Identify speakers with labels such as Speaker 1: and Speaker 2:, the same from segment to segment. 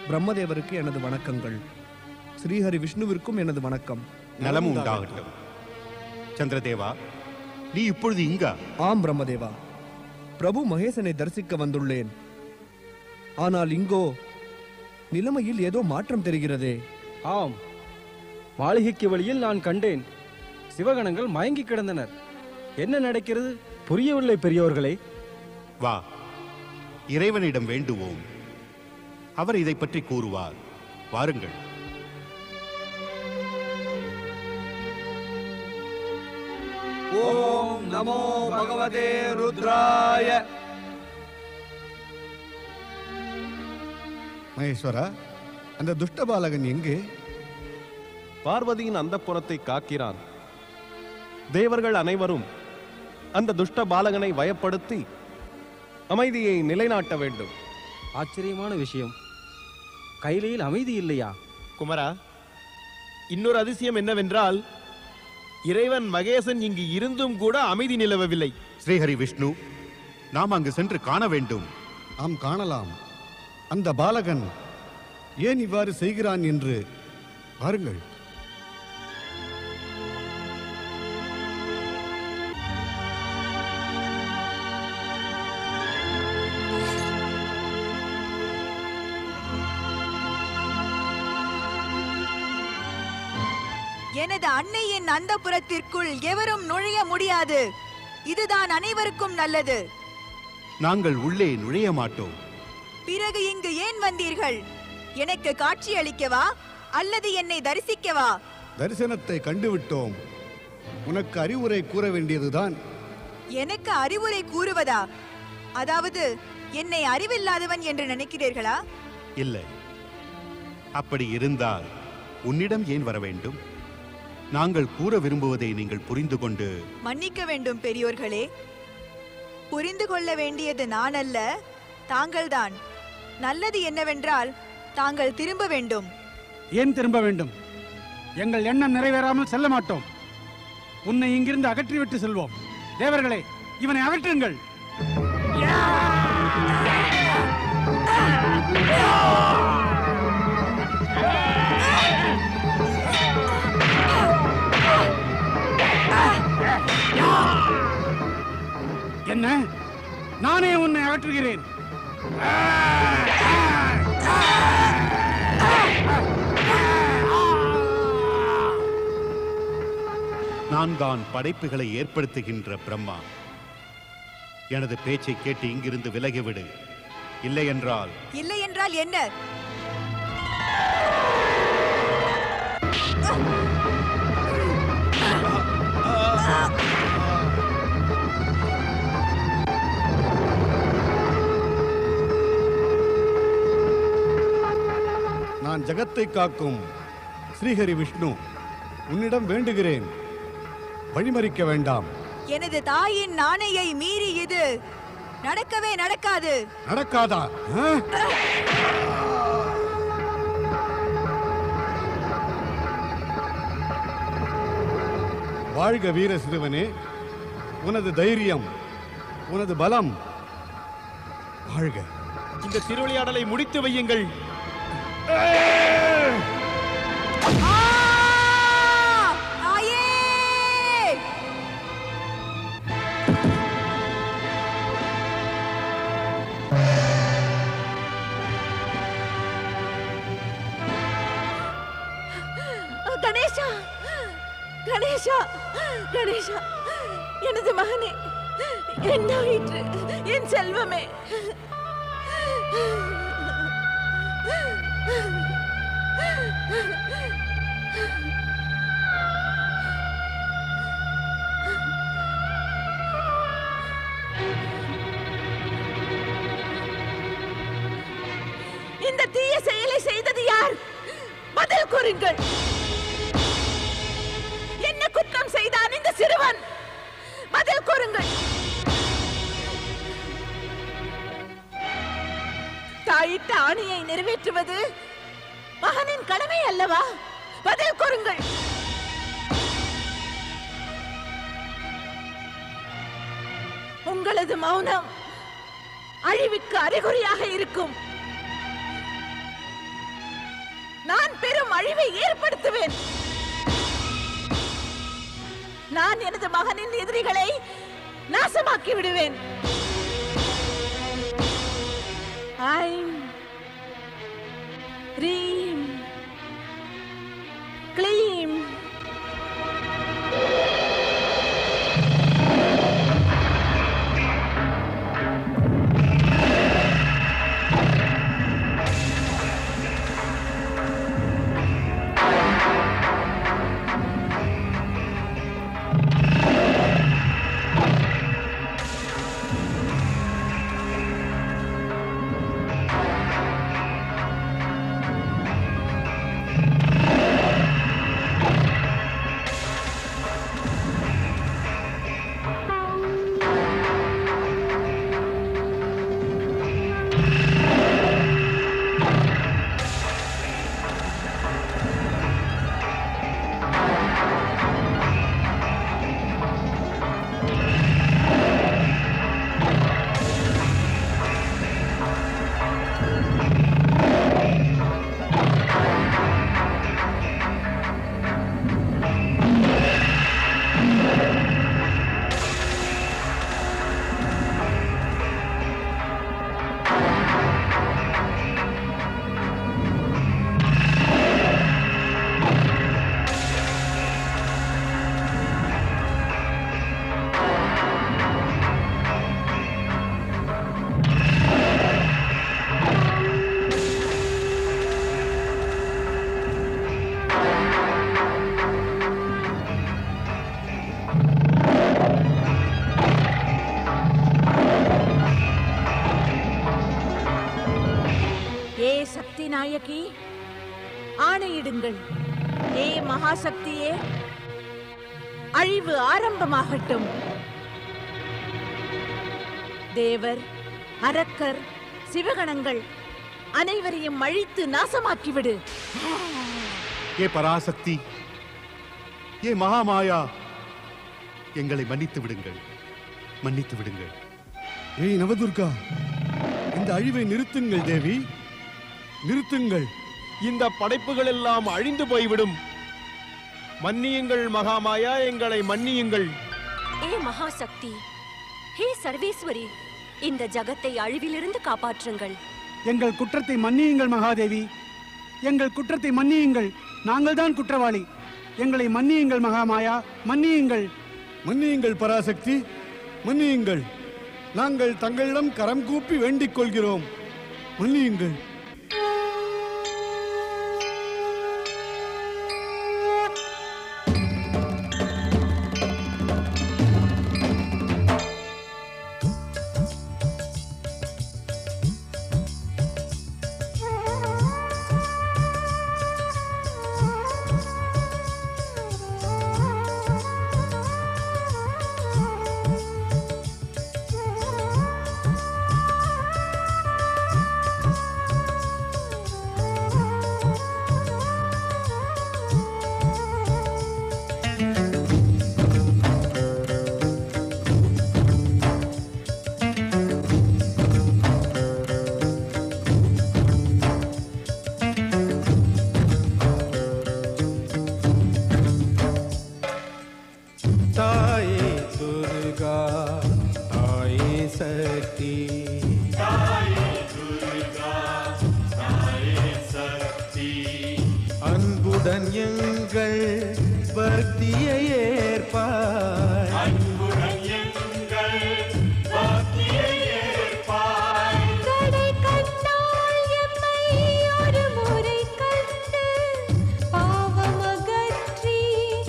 Speaker 1: பிரம்மதேவருக்கு எனது வணக்கங்கள் ஸ்ரீஹரி விஷ்ணுவிற்கும் எனது வணக்கம்
Speaker 2: நலம் உண்டாகட்டும் சந்திரதேவா நீ இப்பொழுது இங்கா
Speaker 1: ஆம் பிரம்மதேவா பிரபு மகேசனை தரிசிக்க வந்துள்ளேன் ஆனால் இங்கோ நிலைமையில் ஏதோ மாற்றம் தெரிகிறதே
Speaker 3: ஆம் மாளிகைக்கு வழியில் நான் கண்டேன் சிவகணங்கள் மயங்கி கிடந்தனர் என்ன நடக்கிறது புரியவில்லை பெரியோர்களே
Speaker 2: வா இறைவனிடம் வேண்டுவோம் அவர் இதை பற்றி கூறுவார் வாருங்கள்
Speaker 1: ஓம் நமோ பகவதே ருத்ராய
Speaker 4: மகேஸ்வரா அந்த துஷ்ட பாலகன் எங்கே
Speaker 5: பார்வதியின் அந்தப்புறத்தை காக்கிறான் தேவர்கள் அனைவரும் அந்த துஷ்ட பாலகனை வயப்படுத்தி அமைதியை நிலைநாட்ட வேண்டும்
Speaker 3: ஆச்சரியமான விஷயம் கைலையில் அமைதி இல்லையா
Speaker 6: குமரா இன்னொரு அதிசயம் என்னவென்றால் இறைவன் மகேசன் இங்கு இருந்தும் கூட அமைதி நிலவவில்லை
Speaker 2: ஸ்ரீஹரி விஷ்ணு நாம் அங்கு சென்று காண வேண்டும்
Speaker 4: நாம் காணலாம் அந்த பாலகன் ஏன் இவ்வாறு செய்கிறான் என்று பாருங்கள்
Speaker 7: எனது அன்னையின் அந்தப்புறத்திற்குள் எவரும் நுழைய முடியாது இதுதான் அனைவருக்கும் நல்லது
Speaker 2: நாங்கள் உள்ளே நுழைய மாட்டோம்
Speaker 7: பிறகு இங்கு ஏன் வந்தீர்கள் எனக்கு காட்சி அளிக்கவா அல்லது என்னை தரிசிக்கவா
Speaker 4: தரிசனத்தை கண்டுவிட்டோம் உனக்கு அறிவுரை கூற வேண்டியதுதான்
Speaker 7: எனக்கு அறிவுரை கூறுவதா அதாவது என்னை அறிவில்லாதவன் என்று நினைக்கிறீர்களா
Speaker 2: இல்லை அப்படி இருந்தால் உன்னிடம் ஏன் வர வேண்டும் நாங்கள் கூற விரும்புவதை நீங்கள் புரிந்து கொண்டு
Speaker 7: மன்னிக்க வேண்டும் பெரியோர்களே புரிந்து கொள்ள வேண்டியது நான் அல்ல தாங்கள்தான் நல்லது என்னவென்றால் தாங்கள் திரும்ப வேண்டும்
Speaker 8: ஏன் திரும்ப வேண்டும் எங்கள் எண்ணம் நிறைவேறாமல் செல்ல மாட்டோம் உன்னை இங்கிருந்து அகற்றிவிட்டு செல்வோம் தேவர்களே இவனை அகற்றுங்கள் என்ன நானே உன்னை அகற்றுகிறேன்
Speaker 2: நான் தான் படைப்புகளை ஏற்படுத்துகின்ற பிரம்மா எனது பேச்சை கேட்டு இங்கிருந்து விலகிவிடு இல்லையென்றால்
Speaker 7: இல்லை என்றால் என்ன
Speaker 4: நான் ஜகத்தை காக்கும் ஸ்ரீஹரி விஷ்ணு உன்னிடம் வேண்டுகிறேன் வழிமறிக்க வேண்டாம்
Speaker 7: எனது தாயின் நாணையை மீறி இது நடக்கவே நடக்காது
Speaker 4: நடக்காதா ஆ? வாழ்க வீர சிறுவனே உனது தைரியம் உனது பலம் வாழ்க
Speaker 6: இந்த திருவிளையாடலை முடித்து வையுங்கள்
Speaker 7: ஆ! தாயே
Speaker 9: கணேஷா கணேஷா கணேஷா எனது மகனே என்ன ஆயிற்று என் செல்வமே இந்த தீய செயலை செய்தது யார் பதில் கூறுங்கள் என்ன குற்றம் செய்தான் இந்த சிறுவன் பதில் கூறுங்கள் தாயிட்ட ஆணையை நிறைவேற்றுவது மகனின் கடமை அல்லவா பதில் கூறுங்கள் உங்களது மௌனம் அழிவுக்கு அறிகுறியாக இருக்கும் பெரும் அழிவை ஏற்படுத்துவேன் நான் எனது மகனின் எதிரிகளை நாசமாக்கி விடுவேன் ஐம் ரீம் க்ளீம் ஏ சக்தி நாயகி ஆணையிடுங்கள் ஏ மகாசக்தியே அழிவு ஆரம்பமாகட்டும் தேவர் அரக்கர் சிவகணங்கள் அனைவரையும் அழித்து நாசமாக்கிவிடு
Speaker 2: ஏ பராசக்தி ஏ மகாமாயா எங்களை மன்னித்து விடுங்கள் மன்னித்து விடுங்கள்
Speaker 4: ஏய் நவதுர்கா இந்த அழிவை நிறுத்துங்கள் தேவி நிறுத்துங்கள்
Speaker 6: இந்த படைப்புகள் எல்லாம் அழிந்து போய்விடும் மன்னியுங்கள் மகாமாயா எங்களை மன்னியுங்கள்
Speaker 10: ஏ மகாசக்தி ஹே சர்வேஸ்வரி இந்த ஜகத்தை அழிவிலிருந்து காப்பாற்றுங்கள்
Speaker 8: எங்கள் குற்றத்தை மன்னியுங்கள் மகாதேவி எங்கள் குற்றத்தை மன்னியுங்கள் நாங்கள் தான் குற்றவாளி எங்களை மன்னியுங்கள் மகாமாயா மன்னியுங்கள்
Speaker 4: மன்னியுங்கள் பராசக்தி மன்னியுங்கள் நாங்கள் தங்களிடம் கரம் கூப்பி வேண்டிக் கொள்கிறோம் மன்னியுங்கள்
Speaker 3: தாயே துர்கா தாயே சக்தி அன்புடன் எங்கள் பக்தியை ஏற்பாய்
Speaker 10: கடை கண்டால் எம்மை ஒரு முறை கண்டு பாவமகற்றி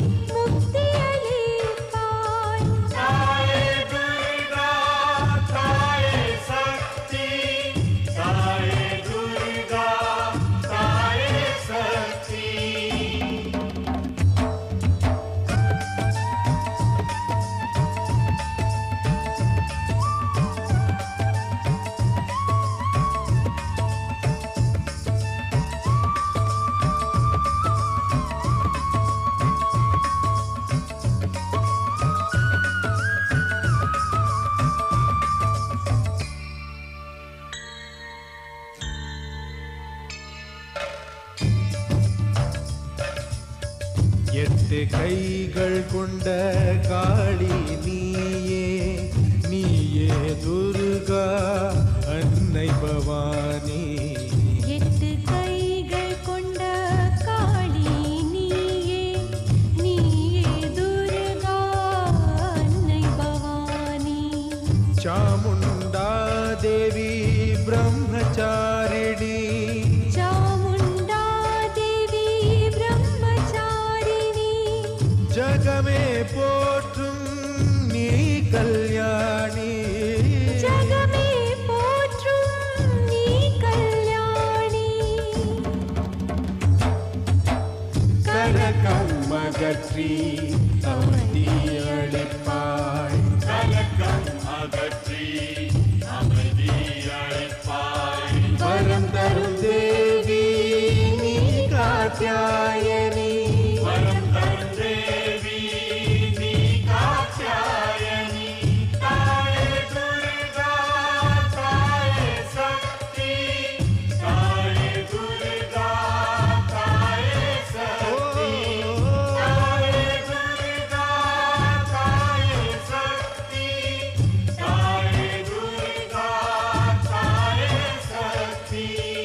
Speaker 10: முக்தியளிப்பாய்
Speaker 11: சக்தி
Speaker 3: எட்டு கைகள் கொண்ட காளி நீயே நீயே துர்கா அன்னை பவானி
Speaker 10: எட்டு கைகள் கொண்ட காளி நீயே நீயே துர்கா அன்னை பவானி
Speaker 3: சாமுண்டா தேவி பிரம்மச்சாரிணி
Speaker 10: சாமுண்டா தேவி பிரம்மச்சாரிணி
Speaker 3: ஜகமே போற்றும் நீ கல்யாணி
Speaker 10: ஜகமே போற்றும் நீ கல்யாணி
Speaker 3: கலக்கம் அகற்றி அமைதி அளிப்பாய் வரம் தரும் தேவி நீ காத்தியாயனி வரம் தரும் தேவி நீ காத்தியாயனி தாயே துர்கா தாயே சக்தி தாயே துர்கா தாயே சக்தி தாயே துர்கா தாயே சக்தி தாயே துர்கா தாயே சக்தி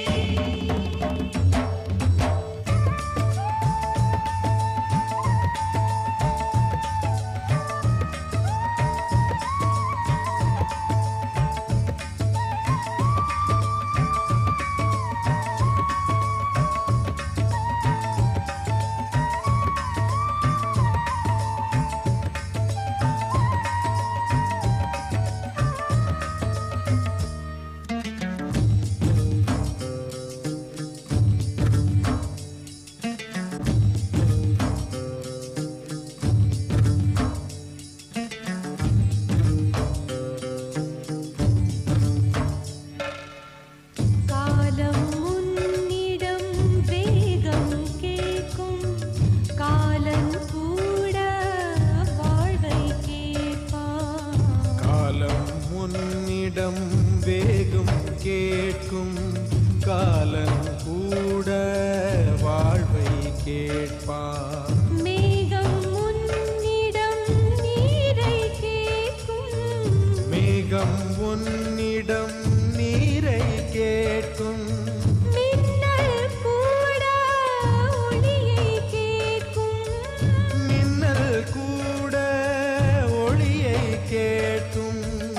Speaker 10: காலம் உன்னிடம் வேகம் கேட்கும் காலன் கூட வாழ்வை கேட்பான்
Speaker 3: காலம் முன்னிடம் வேகம் கேட்கும் காலம் கூட வாழ்வை கேட்பான்
Speaker 10: மேகம் உன்னிடம் நீரை கேட்கும்
Speaker 3: மேகம் உன்னிடம் நீரை கேட்கும்
Speaker 10: மின்னல் கூட ஒளியை கேட்கும்
Speaker 3: மின்னல் கூட ஒளியை கேட்கும்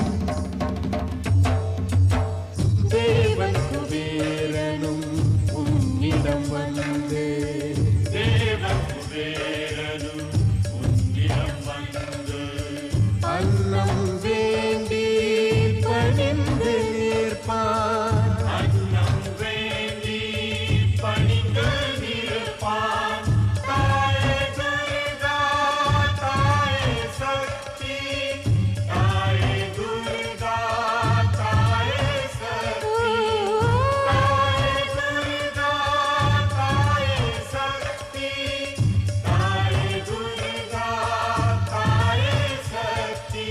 Speaker 3: தேவன் குபேரனும் உன்னிடம் வந்து தேவன் குபேரனும் உன்னிடம் வந்து அன்னம் வேண்டி பணிந்து நிற்பான் அன்னம் வேண்டி பணிந்து நிற்பான் தாயே துர்கா தாயே சக்தி தாயே துர்கா தாயே சக்தி தாயே துர்கா தாயே சக்தி தாயே துர்கா தாயே சக்தி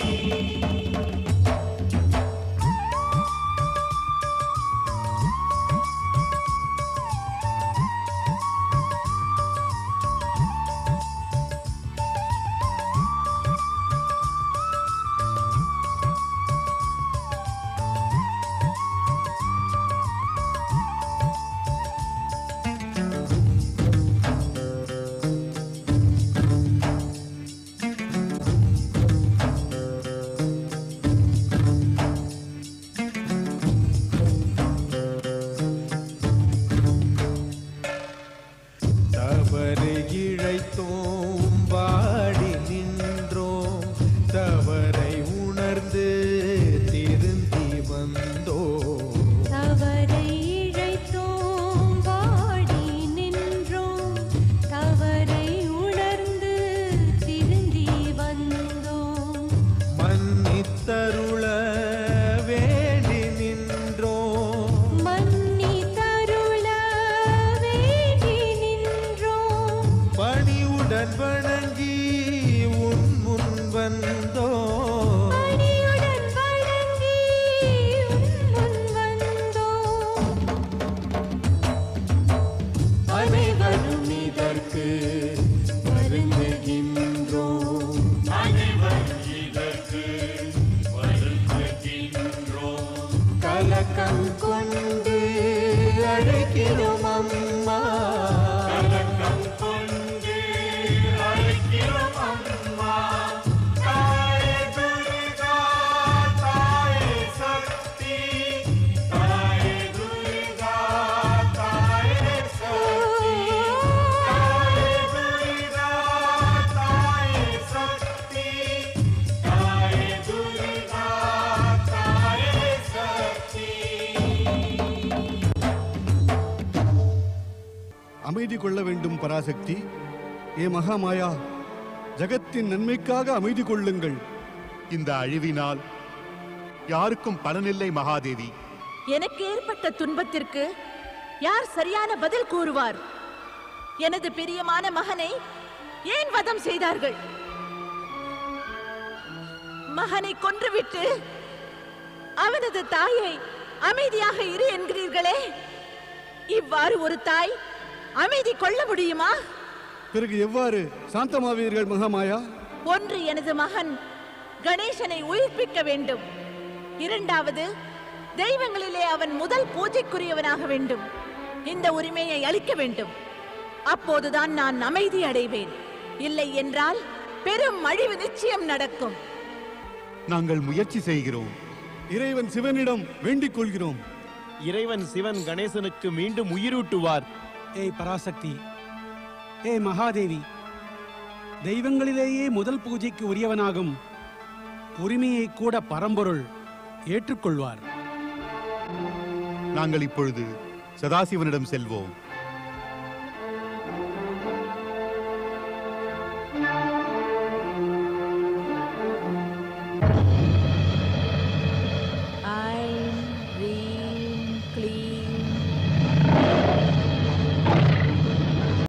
Speaker 3: தவறு இழைத்தோம் வாடி நின்றோம் தவறை உணர்ந்து திருந்தி வந்தோம்
Speaker 10: தவறை இழைத்தோம் வாடி நின்றோம் தவறை உணர்ந்து திருந்தி வந்தோம்
Speaker 3: மன்னித்தருள வேண்டி நின்றோம்
Speaker 10: மன்னி தருள வேண்டி நின்றோம்
Speaker 3: பணிவுடன் வணங்கி உன் முன் வந்தோம்
Speaker 10: பணியுடன் வணங்கி உன் முன் வந்தோம்
Speaker 3: அனைவரும் இதற்கு அழைக்கிறோம் அம்மா
Speaker 4: அமைதி கொள்ள வேண்டும் பராசக்தி ஏ மகாமாயா ஜகத்தின் நன்மைக்காக அமைதி கொள்ளுங்கள்
Speaker 2: இந்த அழிவினால் யாருக்கும் பலனில்லை மகாதேவி
Speaker 9: எனக்கு ஏற்பட்ட துன்பத்திற்கு யார் சரியான பதில் கூறுவார் எனது பிரியமான மகனை ஏன் வதம் செய்தார்கள் மகனை கொன்றுவிட்டு அவனது தாயை அமைதியாக இரு என்கிறீர்களே இவ்வாறு ஒரு தாய் அமைதி கொள்ள முடியுமா
Speaker 4: பிறகு எவ்வாறு சாந்தமாவீர்கள் மகாமாயா
Speaker 9: ஒன்று எனது மகன் கணேசனை உயிர்ப்பிக்க வேண்டும் இரண்டாவது தெய்வங்களிலே அவன் முதல் பூஜைக்குரியவனாக வேண்டும் இந்த உரிமையை அளிக்க வேண்டும் அப்போதுதான் நான் அமைதி அடைவேன் இல்லை என்றால் பெரும் அழிவு நிச்சயம் நடக்கும்
Speaker 2: நாங்கள் முயற்சி செய்கிறோம்
Speaker 4: இறைவன் சிவனிடம் வேண்டிக் கொள்கிறோம்
Speaker 6: இறைவன் சிவன் கணேசனுக்கு மீண்டும் உயிரூட்டுவார்
Speaker 8: ஏய் பராசக்தி ஏய் மகாதேவி தெய்வங்களிலேயே முதல் பூஜைக்கு உரியவனாகும் உரிமையை கூட பரம்பொருள் ஏற்றுக்கொள்வார்
Speaker 2: நாங்கள் இப்பொழுது சதாசிவனிடம் செல்வோம்